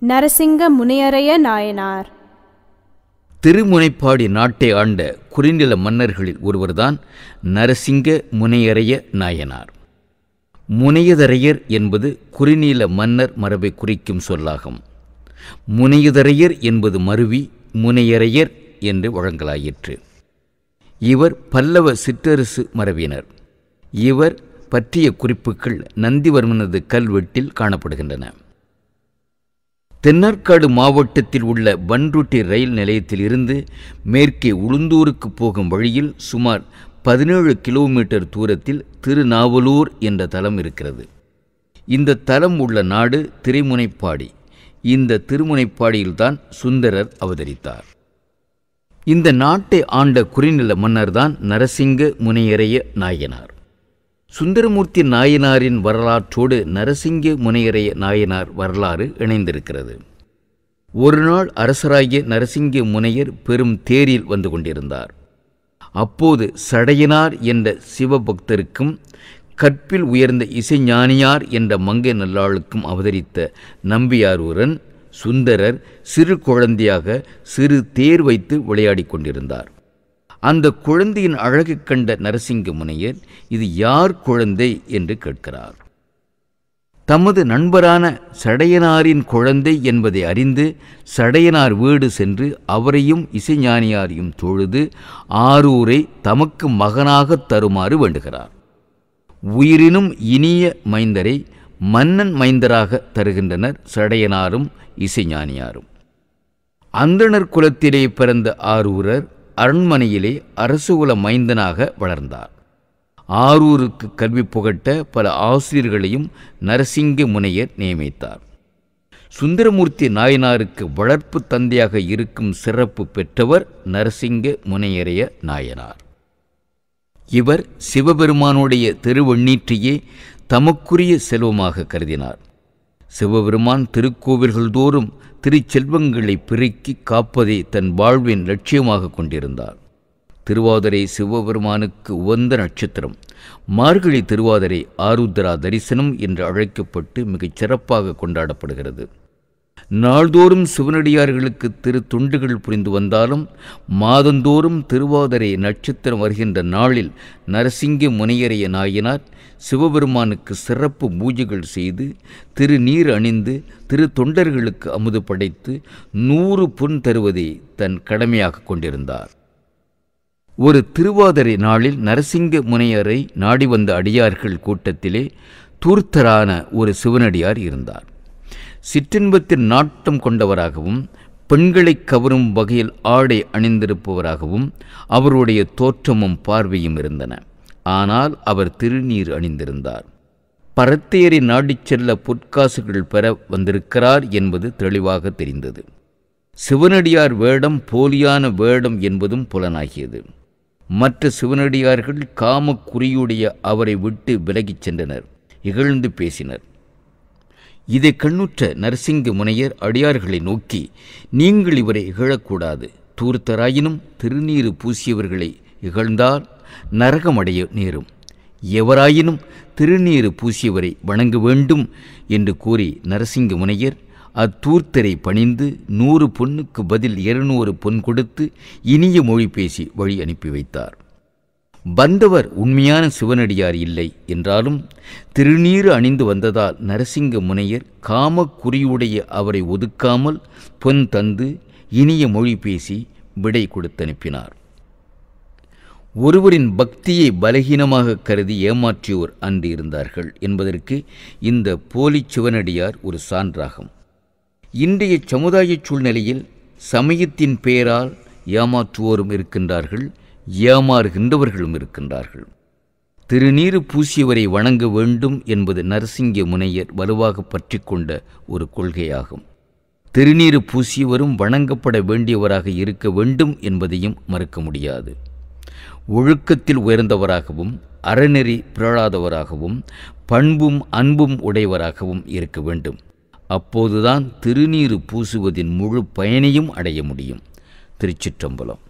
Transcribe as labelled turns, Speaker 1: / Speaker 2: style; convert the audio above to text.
Speaker 1: நரசிங்க முனையரைய நாயனார்
Speaker 2: திருமுனைப்பாடி நாட்டை ஆண்ட குறுநில மன்னர்களில் ஒருவர்தான் நரசிங்க முனையரைய நாயனார் முனையதரையர் என்பது குறுநில மன்னர் மரபை குறிக்கும் சொல்லாகும் முனையதரையர் என்பது மருவி முனையரையர் என்று வழங்கலாயிற்று இவர் பல்லவ சிற்றரசு மரபினர் இவர் பற்றிய குறிப்புகள் நந்திவர்மனது கல்வெட்டில் காணப்படுகின்றன தென்னார்காடு மாவட்டத்தில் உள்ள பன்ருட்டி ரயில் நிலையத்தில் இருந்து மேற்கே உளுந்தூருக்கு போகும் வழியில் சுமார் பதினேழு கிலோமீட்டர் தூரத்தில் திருநாவலூர் என்ற தலம் இருக்கிறது இந்த தலம் உள்ள நாடு திரைமுனைப்பாடி இந்த திருமுனைப்பாடியில்தான் சுந்தரர் அவதரித்தார் இந்த நாட்டை ஆண்ட குறிநில மன்னர்தான் நரசிங்க முனையரைய நாயனார் சுந்தரமூர்த்தி நாயனாரின் வரலாற்றோடு நரசிங்க முனையரைய நாயனார் வரலாறு இணைந்திருக்கிறது ஒரு நாள் அரசராகிய நரசிங்க முனையர் பெரும் தேரில் வந்து கொண்டிருந்தார் அப்போது சடையனார் என்ற சிவபக்தருக்கும் கற்பில் உயர்ந்த இசைஞானியார் என்ற மங்கை நல்லாளுக்கும் அவதரித்த நம்பியாரூரன் சுந்தரர் சிறு குழந்தையாக சிறு தேர் வைத்து விளையாடிக் கொண்டிருந்தார் அந்த குழந்தையின் அழகு கண்ட நரசிங்க முனையர் இது யார் குழந்தை என்று கேட்கிறார் தமது நண்பரான சடையனாரின் குழந்தை என்பதை அறிந்து சடையனார் வீடு சென்று அவரையும் இசைஞானியாரையும் தொழுது ஆரூரை தமக்கு மகனாகத் தருமாறு வேண்டுகிறார் உயிரினும் இனிய மைந்தரை மன்னன் மைந்தராக தருகின்றனர் சடையனாரும் இசைஞானியாரும் அந்தணர் குலத்திலே பிறந்த ஆரூரர் அரண்மனையிலே அரசுகுல மைந்தனாக வளர்ந்தார் ஆரூருக்கு கல்வி புகட்ட பல ஆசிரியர்களையும் நரசிங்க முனையர் நியமித்தார் சுந்தரமூர்த்தி நாயனாருக்கு வளர்ப்பு தந்தையாக இருக்கும் சிறப்பு பெற்றவர் நரசிங்க முனையரைய நாயனார் இவர் சிவபெருமானுடைய திருவண்ணீற்றையே தமக்குரிய செல்வமாக கருதினார் சிவபெருமான் திருக்கோவில்கள் தோறும் திருச்செல்வங்களை பெருக்கி காப்பதை தன் வாழ்வின் லட்சியமாக கொண்டிருந்தார் திருவாதிரை சிவபெருமானுக்கு உவந்த நட்சத்திரம் மார்கழி திருவாதிரை ஆருத்ரா தரிசனம் என்று அழைக்கப்பட்டு மிகச் சிறப்பாக கொண்டாடப்படுகிறது நாள்தோறும் சிவனடியார்களுக்கு திரு தொண்டுகள் புரிந்து வந்தாலும் மாதந்தோறும் திருவாதிரை நட்சத்திரம் வருகின்ற நாளில் நரசிங்க முனையரைய நாயனார் சிவபெருமானுக்கு சிறப்பு பூஜைகள் செய்து திருநீர் அணிந்து திரு தொண்டர்களுக்கு அமுது படைத்து நூறு பொன் தருவதை தன் கடமையாக கொண்டிருந்தார் ஒரு திருவாதிரை நாளில் நரசிங்க முனையரை நாடி வந்த அடியார்கள் கூட்டத்திலே தூர்த்தரான ஒரு சிவனடியார் இருந்தார் சிற்றின்பத்தின் நாட்டம் கொண்டவராகவும் பெண்களை கவரும் வகையில் ஆடை அணிந்திருப்பவராகவும் அவருடைய தோற்றமும் பார்வையும் இருந்தன ஆனால் அவர் திருநீர் அணிந்திருந்தார் பரத்தையரை நாடிச் செல்ல பொற்காசுகள் பெற வந்திருக்கிறார் என்பது தெளிவாக தெரிந்தது சிவனடியார் வேடம் போலியான வேடம் என்பதும் புலனாகியது மற்ற சிவனடியார்கள் காம குறியுடைய அவரை விட்டு விலகிச் சென்றனர் இகழ்ந்து பேசினர் இதை கண்ணுற்ற நரசிங்க முனையர் அடியார்களை நோக்கி நீங்கள் இவரை இகழக்கூடாது தூர்த்தராயினும் திருநீறு பூசியவர்களை இகழ்ந்தால் நரகமடைய நேரும் எவராயினும் திருநீறு பூசியவரை வணங்க வேண்டும் என்று கூறி நரசிங்க முனையர் அத்தூர்த்தரை பணிந்து நூறு பொன்னுக்கு பதில் இருநூறு பொன் கொடுத்து இனிய மொழி பேசி வழி அனுப்பி வைத்தார் வந்தவர் உண்மையான சிவனடியார் இல்லை என்றாலும் திருநீறு அணிந்து வந்ததால் நரசிங்க முனையர் காம குறியுடைய அவரை ஒதுக்காமல் பொன் தந்து இனிய மொழி பேசி விடை கொடுத்து அனுப்பினார் ஒருவரின் பக்தியை பலகீனமாக கருதி ஏமாற்றியோர் அன்று இருந்தார்கள் என்பதற்கு இந்த போலி சிவனடியார் ஒரு சான்றாகும் இன்றைய சமுதாய சூழ்நிலையில் சமயத்தின் பெயரால் ஏமாற்றுவோரும் இருக்கின்றார்கள் ஏமாறுகின்றவர்களும் இருக்கின்றார்கள் திருநீறு பூசியவரை வணங்க வேண்டும் என்பது நரசிங்க முனையர் வலுவாக பற்றி கொண்ட ஒரு கொள்கையாகும் திருநீறு பூசியவரும் வணங்கப்பட வேண்டியவராக இருக்க வேண்டும் என்பதையும் மறுக்க முடியாது ஒழுக்கத்தில் உயர்ந்தவராகவும் அறநெறி பிறழாதவராகவும் பண்பும் அன்பும் உடையவராகவும் இருக்க வேண்டும் அப்போதுதான் திருநீறு பூசுவதின் முழு பயனையும் அடைய முடியும் திருச்சிற்றம்பலம்